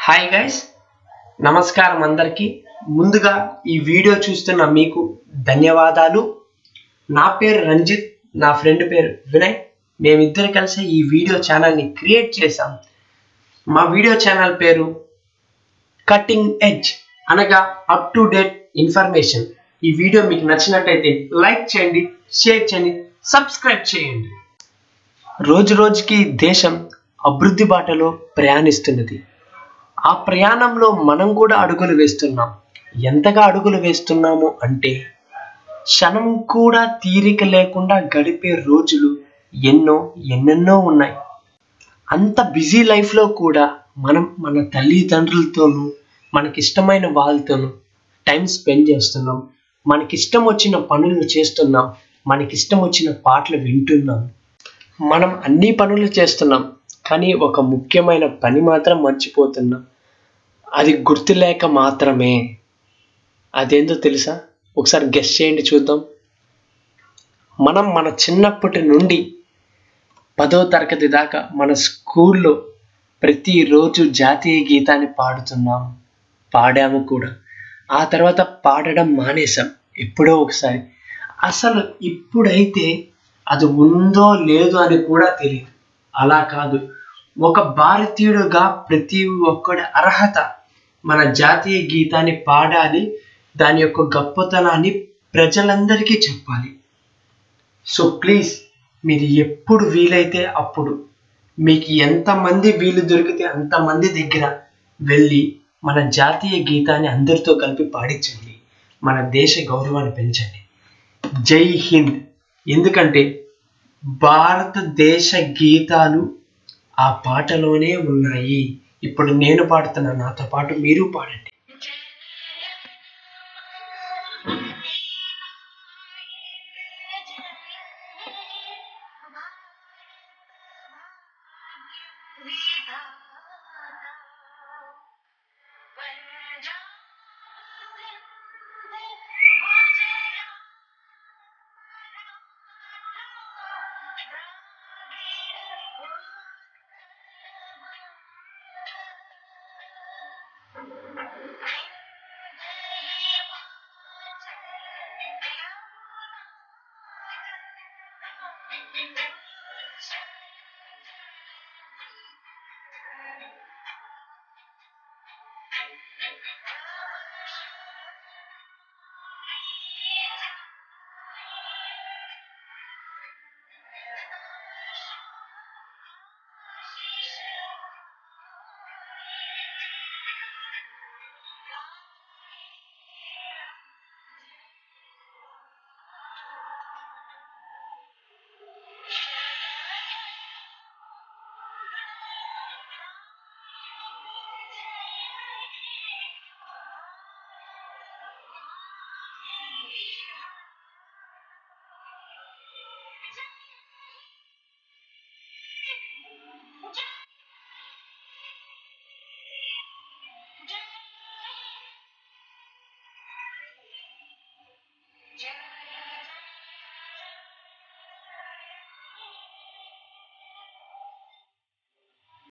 hi guys నమస్కారం అందరికీ ముందుగా ఈ వీడియో చూస్తున్న మీకు ధన్యవాదాలు నా పేరు రంజిత్ నా ఫ్రెండ్ పేరు వినయ్ మేమిద్దరు కలిసి ఈ వీడియో ఛానల్ని క్రియేట్ చేశాం మా వీడియో ఛానల్ పేరు కటింగ్ ఎడ్జ్ అనగా అప్ టు డేట్ ఇన్ఫర్మేషన్ ఈ వీడియో మీకు నచ్చినట్టయితే లైక్ చేయండి షేర్ చేయండి సబ్స్క్రైబ్ చేయండి రోజు రోజుకి దేశం అభివృద్ధి బాటలో ప్రయాణిస్తున్నది ఆ ప్రయాణంలో మనం కూడా అడుగులు వేస్తున్నాం ఎంతగా అడుగులు వేస్తున్నాము అంటే క్షణం కూడా తీరిక లేకుండా గడిపే రోజులు ఎన్నో ఎన్నెన్నో ఉన్నాయి అంత బిజీ లైఫ్లో కూడా మనం మన తల్లిదండ్రులతోనూ మనకిష్టమైన వాళ్ళతోనూ టైం స్పెండ్ చేస్తున్నాం మనకిష్టం వచ్చిన పనులు చేస్తున్నాం మనకిష్టం వచ్చిన పాటలు వింటున్నాం మనం అన్ని పనులు చేస్తున్నాం కానీ ఒక ముఖ్యమైన పని మాత్రం మర్చిపోతున్నాం అది గుర్తులేక మాత్రమే అదేందో తెలుసా ఒకసారి గెస్ట్ చేయండి చూద్దాం మనం మన చిన్నప్పటి నుండి పదో తరగతి దాకా మన స్కూల్లో ప్రతిరోజు జాతీయ గీతాన్ని పాడుతున్నాం పాడాము కూడా ఆ తర్వాత పాడడం మానేశాం ఎప్పుడో ఒకసారి అసలు ఇప్పుడైతే అది ఉందో లేదో అని కూడా తెలియదు అలా కాదు ఒక భారతీయుడుగా ప్రతి ఒక్కడి అర్హత మన జాతీయ గీతాన్ని పాడాలి దాని యొక్క గొప్పతనాన్ని ప్రజలందరికీ చెప్పాలి సో ప్లీజ్ మీరు ఎప్పుడు వీలైతే అప్పుడు మీకు ఎంతమంది వీలు దొరికితే అంతమంది దగ్గర వెళ్ళి మన జాతీయ గీతాన్ని అందరితో కలిపి పాడించండి మన దేశ గౌరవాన్ని పెంచండి జై హింద్ ఎందుకంటే భారతదేశ గీతాలు ఆ పాటలోనే ఉన్నాయి ఇప్పుడు నేను పాడుతున్నా నాతో పాటు మీరు పాడండి